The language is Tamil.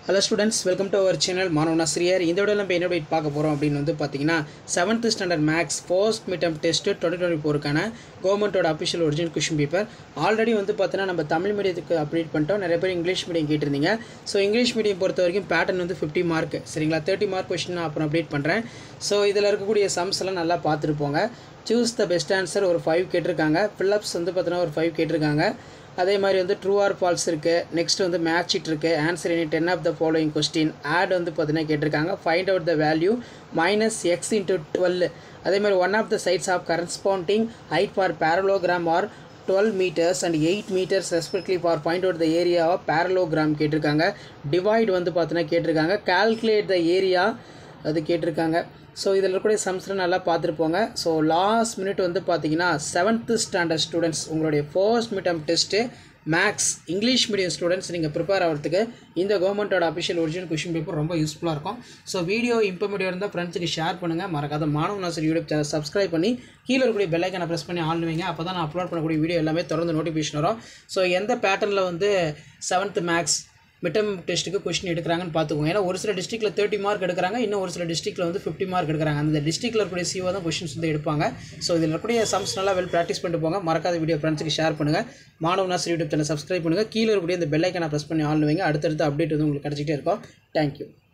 hello students welcome to our channel மாணவன் ஆசிரியர் இந்த விட நம்ம என்ன update பார்க்க போகிறோம் அப்படின்னு வந்து பார்த்தீங்கன்னா seventh standard maths first midterm test twenty twenty ஃபோருக்கான கவர்மெண்ட்டோட official original question paper already வந்து பார்த்தீங்கன்னா நம்ம தமிழ் மீடியத்துக்கு அப்டேட் பண்ணிட்டோம் நிறைய பேர் இங்கிலீஷ் மீடியம் கேட்டிருந்தீங்க ஸோ இங்கிலீஷ் மீடியம் பொறுத்த வரைக்கும் பேட்டர்ன் வந்து ஃபிஃப்டி மார்க் சரிங்களா தேர்ட்டி மார்க் கொஷின் நான் அப்புறம் அப்டேட் பண்ணுறேன் ஸோ இதில் இருக்கக்கூடிய சம்ஸ் எல்லாம் நல்லா பார்த்துட்டு போங்க சூஸ் த பெஸ்ட் ஆன்சர் ஒரு ஃபைவ் கேட்டிருக்காங்க ஃபில்லப்ஸ் வந்து பார்த்தீங்கன்னா ஒரு ஃபைவ் கேட்டிருக்காங்க அதே மாதிரி வந்து ட்ரூ ஆர் ஃபால்ஸ் இருக்குது நெக்ஸ்ட் வந்து மேட்ச் இட் இருக்குது answer any ten of the following question add வந்து பார்த்தீங்கன்னா கேட்டிருக்காங்க find out the value minus x into twelve அதே மாதிரி one of the sides of corresponding height for parallelogram are twelve metres and eight metres respectively for point out the area of parallelogram கேட்டிருக்காங்க டிவைட் வந்து பார்த்தீங்கன்னா கேட்டிருக்காங்க கால்குலேட் த ஏரியா அது கேட்டிருக்காங்க ஸோ இதில் இருக்கக்கூடிய சம்ஸ்லாம் நல்லா பார்த்துட்டு போங்க ஸோ லாஸ்ட் மினிட் வந்து பார்த்தீங்கன்னா செவன்த்து ஸ்டாண்டர்ட் ஸ்டூடெண்ட்ஸ் உங்களுடைய first midterm test maths English medium students நீங்கள் ப்ரிப்பேர் ஆகிறதுக்கு இந்த கவர்மெண்ட்டோட அஃபிஷியல் ஒரிஜினல் கொஷின் பேப்பர் ரொம்ப யூஸ்ஃபுல்லாக இருக்கும் ஸோ வீடியோ இம்ப்ளிமெண்ட் இருந்தால் ஃப்ரெண்ட்ஸுக்கு ஷேர் பண்ணுங்கள் மறக்காத மாணவ நாசர் யூடியூப் சேனல் சப்ஸ்கிரைப் பண்ணி கீழே இருக்கக்கூடிய பெல்லைக்கனை ப்ரெஸ் பண்ணி ஆன் வைங்க அப்போ தான் நான் அப்லோட் பண்ணக்கூடிய வீடியோ எல்லாமே தொடர்ந்து நோட்டிஃபிகேஷன் வரும் ஸோ எந்த பேட்டர்னில் வந்து செவன்த்து மேக்ஸ் மிட்டம் டெஸ்ட்டுக்கு கொஸ்டின் எடுக்கிறாங்கன்னு பார்த்துக்கோங்க ஏன்னா ஒரு சில டிஸ்ட்ரிக்ட்டில் தேர்ட்டி மார்க் எடுக்கிறாங்க இன்னும் ஒரு சில டிஸ்ட்ரிக்ட்டில் வந்து ஃபிஃப்டி மார்க் எடுக்கிறாங்க அந்த டிஸ்ட்ரிக்ட்டில் இருக்கக்கூடிய சிஓ தான் கொஸ்டின்ஸ் வந்து எடுப்பாங்க ஸோ இதில் இருக்கக்கூடிய சம்ஸ் நல்லா வெல் ப்ராக்டிஸ் பண்ணிட்டு போங்க மறக்காத வீடியோ ஃப்ரெண்ட்ஸுக்கு ஷேர் பண்ணுங்கள் மாணவ நாசர் யூடியூப் சேனல் சப்ஸ்கிரைப் பண்ணுங்கள் கீழே இருக்கக்கூடிய இந்த பெல்லைக்கனை ப்ரெஸ் பண்ணி ஆன் வைங்க அடுத்தடுத்த அப்டேட் வந்து உங்களுக்கு கிடச்சிட்டே இருக்கும் தேங்க்யூ